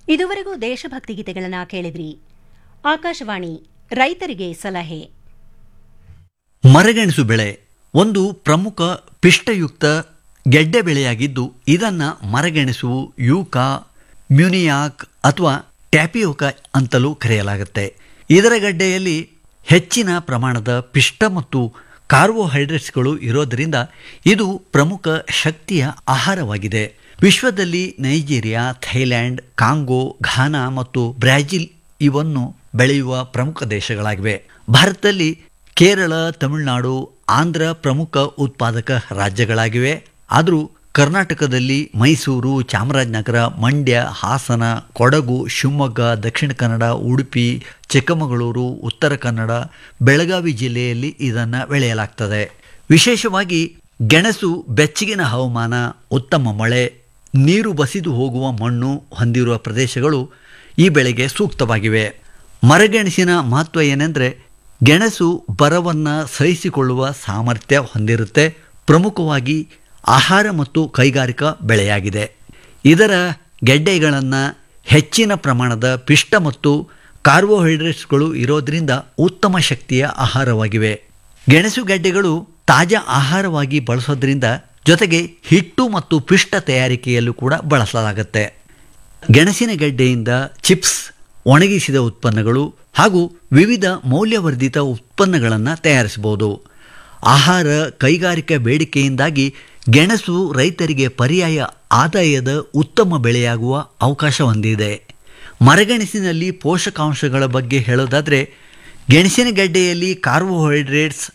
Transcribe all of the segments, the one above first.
ಇದುವರೆಗೂ ದೇಶಭಕ್ತಿ ಗೀತೆಗಳನ್ನ ಕೇಳಿದ್ರಿ ಆಕಾಶವಾಣಿ ರೈತರಿಗೆ ಸಲಹೆ ಮರಗೆಣಸು ಬೆಳೆ ಒಂದು ಪ್ರಮುಖ ಪಿಷ್ಟಯುಕ್ತ ಗೆಡ್ಡೆ ಬೆಳೆಯಾಗಿದ್ದು ಇದನ್ನ ಮರಗೆಣಸು ಯೂಕಾ ಮ್ಯುನಿಯಾಕ್ ಅಥವಾ ಟ್ಯಾಪಿಯೋಕ ಅಂತಲೂ ಕರೆಯಲಾಗುತ್ತೆ ಇದರ ಗಡ್ಡೆಯಲ್ಲಿ ಹೆಚ್ಚಿನ ಪ್ರಮಾಣದ ಪಿಷ್ಟ ಮತ್ತು ಕಾರ್ಬೋಹೈಡ್ರೇಟ್ಸ್ಗಳು ಇರೋದರಿಂದ ಇದು ಪ್ರಮುಖ ಶಕ್ತಿಯ ಆಹಾರವಾಗಿದೆ ವಿಶ್ವದಲ್ಲಿ ನೈಜೀರಿಯಾ ಥೈಲ್ಯಾಂಡ್ ಕಾಂಗೋ ಘಾನಾ ಮತ್ತು ಬ್ರಾಜಿಲ್ ಇವನ್ನು ಬೆಳೆಯುವ ಪ್ರಮುಖ ದೇಶಗಳಾಗಿವೆ ಭಾರತದಲ್ಲಿ ಕೇರಳ ತಮಿಳುನಾಡು ಆಂಧ್ರ ಪ್ರಮುಖ ಉತ್ಪಾದಕ ರಾಜ್ಯಗಳಾಗಿವೆ ಆದರೂ ಕರ್ನಾಟಕದಲ್ಲಿ ಮೈಸೂರು ಚಾಮರಾಜನಗರ ಮಂಡ್ಯ ಹಾಸನ ಕೊಡಗು ಶಿವಮೊಗ್ಗ ದಕ್ಷಿಣ ಕನ್ನಡ ಉಡುಪಿ ಚಿಕ್ಕಮಗಳೂರು ಉತ್ತರ ಕನ್ನಡ ಬೆಳಗಾವಿ ಜಿಲ್ಲೆಯಲ್ಲಿ ಇದನ್ನು ಬೆಳೆಯಲಾಗ್ತದೆ ವಿಶೇಷವಾಗಿ ಗೆಣಸು ಬೆಚ್ಚಗಿನ ಹವಾಮಾನ ಉತ್ತಮ ಮಳೆ ನೀರು ಬಸಿದು ಹೋಗುವ ಮಣ್ಣು ಹೊಂದಿರುವ ಪ್ರದೇಶಗಳು ಈ ಬೆಳೆಗೆ ಸೂಕ್ತವಾಗಿವೆ ಮರಗೆಣಸಿನ ಮಹತ್ವ ಏನೆಂದರೆ ಗೆಣಸು ಬರವನ್ನು ಸಹಿಸಿಕೊಳ್ಳುವ ಸಾಮರ್ಥ್ಯ ಹೊಂದಿರುತ್ತೆ ಪ್ರಮುಖವಾಗಿ ಆಹಾರ ಮತ್ತು ಕೈಗಾರಿಕಾ ಬೆಳೆಯಾಗಿದೆ ಇದರ ಗೆಡ್ಡೆಗಳನ್ನು ಹೆಚ್ಚಿನ ಪ್ರಮಾಣದ ಪಿಷ್ಟ ಮತ್ತು ಕಾರ್ಬೋಹೈಡ್ರೇಟ್ಸ್ಗಳು ಇರೋದರಿಂದ ಉತ್ತಮ ಶಕ್ತಿಯ ಆಹಾರವಾಗಿವೆ ಗೆಣಸು ಗೆಡ್ಡೆಗಳು ತಾಜಾ ಆಹಾರವಾಗಿ ಬಳಸೋದ್ರಿಂದ ಜೊತೆಗೆ ಹಿಟ್ಟು ಮತ್ತು ಪಿಷ್ಟ ತಯಾರಿಕೆಯಲ್ಲೂ ಕೂಡ ಬಳಸಲಾಗುತ್ತೆ ಗೆಣಸಿನ ಗೆಡ್ಡೆಯಿಂದ ಚಿಪ್ಸ್ ಒಣಗಿಸಿದ ಉತ್ಪನ್ನಗಳು ಹಾಗೂ ವಿವಿಧ ಮೌಲ್ಯವರ್ಧಿತ ಉತ್ಪನ್ನಗಳನ್ನು ತಯಾರಿಸಬಹುದು ಆಹಾರ ಕೈಗಾರಿಕಾ ಬೇಡಿಕೆಯಿಂದಾಗಿ ಗೆಣಸು ರೈತರಿಗೆ ಪರ್ಯಾಯ ಆದಾಯದ ಉತ್ತಮ ಬೆಳೆಯಾಗುವ ಅವಕಾಶ ಹೊಂದಿದೆ ಮರಗೆಣಸಿನಲ್ಲಿ ಪೋಷಕಾಂಶಗಳ ಬಗ್ಗೆ ಹೇಳೋದಾದರೆ ಗೆಣಸಿನ ಗೆಡ್ಡೆಯಲ್ಲಿ ಕಾರ್ಬೋಹೈಡ್ರೇಟ್ಸ್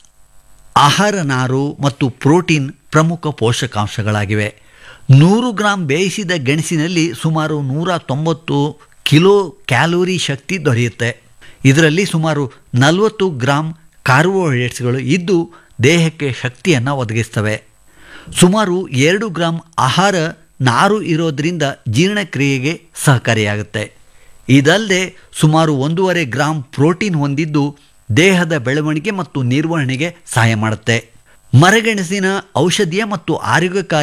ಆಹಾರ ನಾರು ಮತ್ತು ಪ್ರೋಟೀನ್ ಪ್ರಮುಖ ಪೋಷಕಾಂಶಗಳಾಗಿವೆ ನೂರು ಗ್ರಾಂ ಬೇಯಿಸಿದ ಗೆಣಸಿನಲ್ಲಿ ಸುಮಾರು ನೂರ ತೊಂಬತ್ತು ಕಿಲೋ ಕ್ಯಾಲೋರಿ ಶಕ್ತಿ ದೊರೆಯುತ್ತೆ ಇದರಲ್ಲಿ ಸುಮಾರು ನಲವತ್ತು ಗ್ರಾಂ ಕಾರ್ಬೋಹೈಡ್ರೇಟ್ಸ್ಗಳು ಇದ್ದು ದೇಹಕ್ಕೆ ಶಕ್ತಿಯನ್ನು ಒದಗಿಸ್ತವೆ ಸುಮಾರು ಎರಡು ಗ್ರಾಂ ಆಹಾರ ನಾರು ಇರೋದರಿಂದ ಜೀರ್ಣಕ್ರಿಯೆಗೆ ಸಹಕಾರಿಯಾಗುತ್ತೆ ಇದಲ್ಲದೆ ಸುಮಾರು ಒಂದೂವರೆ ಗ್ರಾಂ ಪ್ರೋಟೀನ್ ಹೊಂದಿದ್ದು ದೇಹದ ಬೆಳವಣಿಗೆ ಮತ್ತು ನಿರ್ವಹಣೆಗೆ ಸಹಾಯ ಮಾಡುತ್ತೆ ಮರಗೆಣಸಿನ ಔಷಧೀಯ ಮತ್ತು ಆರೋಗ್ಯಕಾರಿ